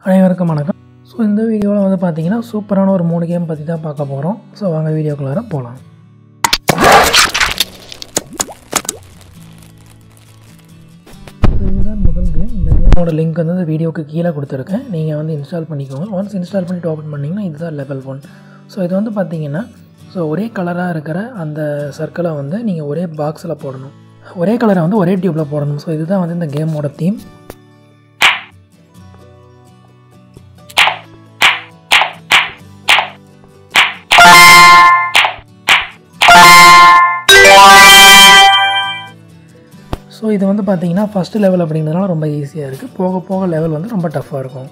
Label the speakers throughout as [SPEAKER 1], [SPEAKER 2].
[SPEAKER 1] அனைவருக்கும் வணக்கம் ஸோ இந்த வீடியோவில் வந்து பார்த்தீங்கன்னா சூப்பரான ஒரு மூணு கேம் பற்றி தான் பார்க்க போகிறோம் ஸோ வாங்க வீடியோக்குள்ளார போகலாம் இதுதான் முதல் கேம் இந்த கேமோட லிங்க் வந்து இந்த வீடியோக்கு கீழே கொடுத்துருக்கேன் நீங்கள் வந்து இன்ஸ்டால் பண்ணிக்கோங்க ஒன்ஸ் இன்ஸ்டால் பண்ணிட்டு ஓப்பன் பண்ணிங்கன்னா இதுதான் லெவல் ஒன் ஸோ இது வந்து பார்த்தீங்கன்னா ஸோ ஒரே கலராக இருக்கிற அந்த சர்க்கிளை வந்து நீங்கள் ஒரே பாக்ஸில் போடணும் ஒரே கலரை வந்து ஒரே டியூப்பில் போடணும் ஸோ இதுதான் வந்து இந்த கேமோட தீம் ஸோ இது வந்து பார்த்தீங்கன்னா ஃபஸ்ட்டு லெவல் அப்படிங்கிறதுனால ரொம்ப ஈஸியாக இருக்குது போக போக லெவல் வந்து ரொம்ப டஃப்பாக இருக்கும்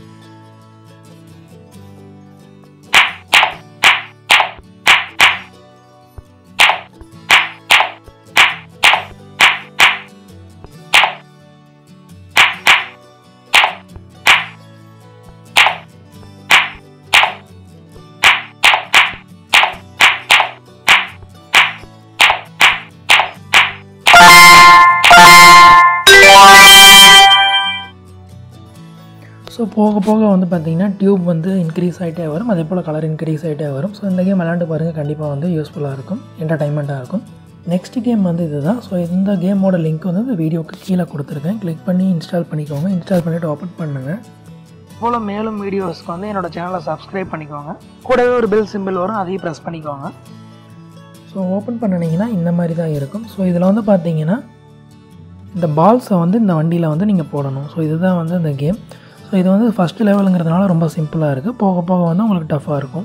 [SPEAKER 1] ஸோ போக போக வந்து பார்த்தீங்கன்னா டியூப் வந்து இன்க்ரீஸ் ஆகிட்டே வரும் அதே போல் கலர் இன்க்ரீஸ் ஆகிட்டே வரும் ஸோ இந்த கேம் விளாண்டு பாருங்கள் கண்டிப்பாக வந்து யூஸ்ஃபுல்லாக இருக்கும் என்டர்டைன்மெண்ட்டாக இருக்கும் நெக்ஸ்ட் கேம் வந்து இதுதான் ஸோ இந்த கேமோட லிங்க் வந்து இந்த வீடியோக்கு கீழே கொடுத்துருக்கேன் கிளிக் பண்ணி இன்ஸ்டால் பண்ணிக்கோங்க இன்ஸ்டால் பண்ணிவிட்டு ஓப்பன் பண்ணுங்கள் போல் மேலும் வீடியோஸ்க்கு வந்து என்னோடய சேனலை சப்ஸ்கிரைப் பண்ணிக்கோங்க கூடவே ஒரு பெல் சிம்பிள் வரும் அதையும் ப்ரெஸ் பண்ணிக்கோங்க ஸோ ஓப்பன் பண்ணினீங்கன்னா இந்த மாதிரி தான் இருக்கும் ஸோ இதில் வந்து பார்த்தீங்கன்னா இந்த பால்ஸை வந்து இந்த வண்டியில் வந்து நீங்கள் போடணும் ஸோ இதுதான் வந்து இந்த கேம் ஸோ இது வந்து ஃபஸ்ட்டு லெவலுங்கிறதுனால ரொம்ப சிம்பிளாக இருக்குது போக போக வந்து உங்களுக்கு டஃப்பாக இருக்கும்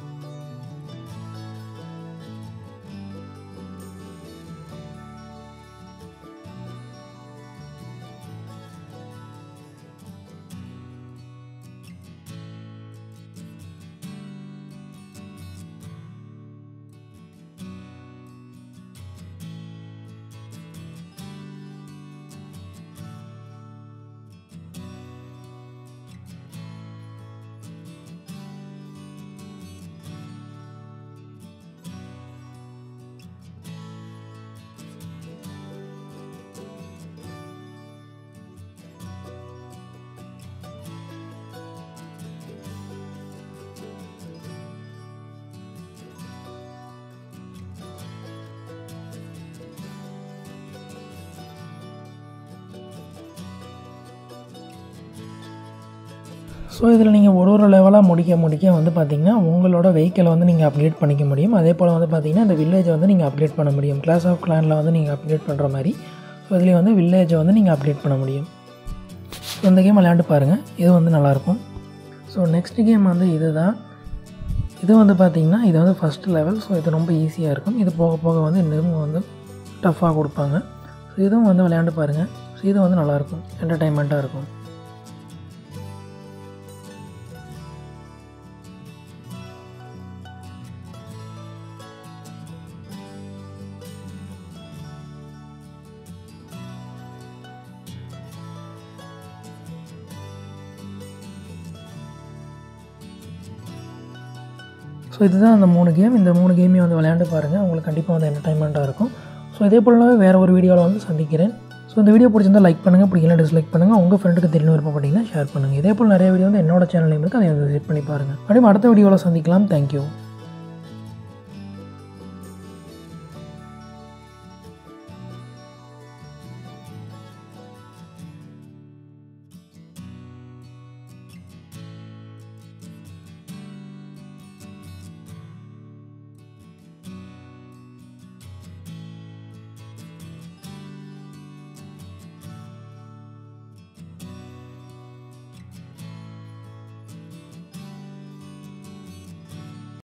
[SPEAKER 1] ஸோ இதில் நீங்கள் ஒரு ஒரு லெவலாக முடிக்க முடிக்க வந்து பார்த்திங்கன்னா உங்களோட வெஹிக்கிளை வந்து நீங்கள் அப்கிரேட் பண்ணிக்க முடியும் அதே போல் வந்து பார்த்திங்கன்னா இந்த வில்லேஜை வந்து நீங்கள் அப்கிரேட் பண்ண முடியும் கிளாஸ் ஆஃப் கிளானில் வந்து நீங்கள் அப்கிரேட் பண்ணுற மாதிரி ஸோ இதுலேயே வந்து வில்லேஜை வந்து நீங்கள் அப்கிரேட் பண்ண முடியும் ஸோ இந்த கேம் விளையாண்டு பாருங்கள் இது வந்து நல்லாயிருக்கும் ஸோ நெக்ஸ்ட் கேம் வந்து இது தான் இது வந்து பார்த்திங்கன்னா இது வந்து ஃபஸ்ட் லெவல் ஸோ இது ரொம்ப ஈஸியாக இருக்கும் இது போக போக வந்து இன்னும் வந்து டஃப்பாக கொடுப்பாங்க ஸோ இதுவும் வந்து விளையாண்டு பாருங்கள் ஸோ இது வந்து நல்லாயிருக்கும் என்டர்டைன்மெண்ட்டாக இருக்கும் ஸோ இதுதான் அந்த மூணு கேம் இந்த மூணு கேமையும் வந்து விளையாண்டு பாருங்கள் உங்களுக்கு கண்டிப்பாக வந்து என்டர்டைன்மெண்ட்டாக இருக்கும் ஸோ இதே போலவே வேறு ஒரு வீடியோவில் வந்து சந்திக்கிறேன் ஸோ இந்த வீடியோ பிடிச்சிருந்தா லைக் பண்ணுங்கள் பிடிக்கல டிஸ்லைக் பண்ணுங்கள் உங்கள் ஃப்ரெண்டுக்கு தெரியணும் விருப்பப்பட்டீங்கன்னா ஷேர் பண்ணுங்கள் இதே போல் நிறைய வீடியோ வந்து என்னோட சேனல்லையும் இருக்குது அதை வந்து விசிட் பண்ணி பாருங்கள் அப்படியே அடுத்த வீடியோவில் சந்திக்கலாம் தேங்க்யூ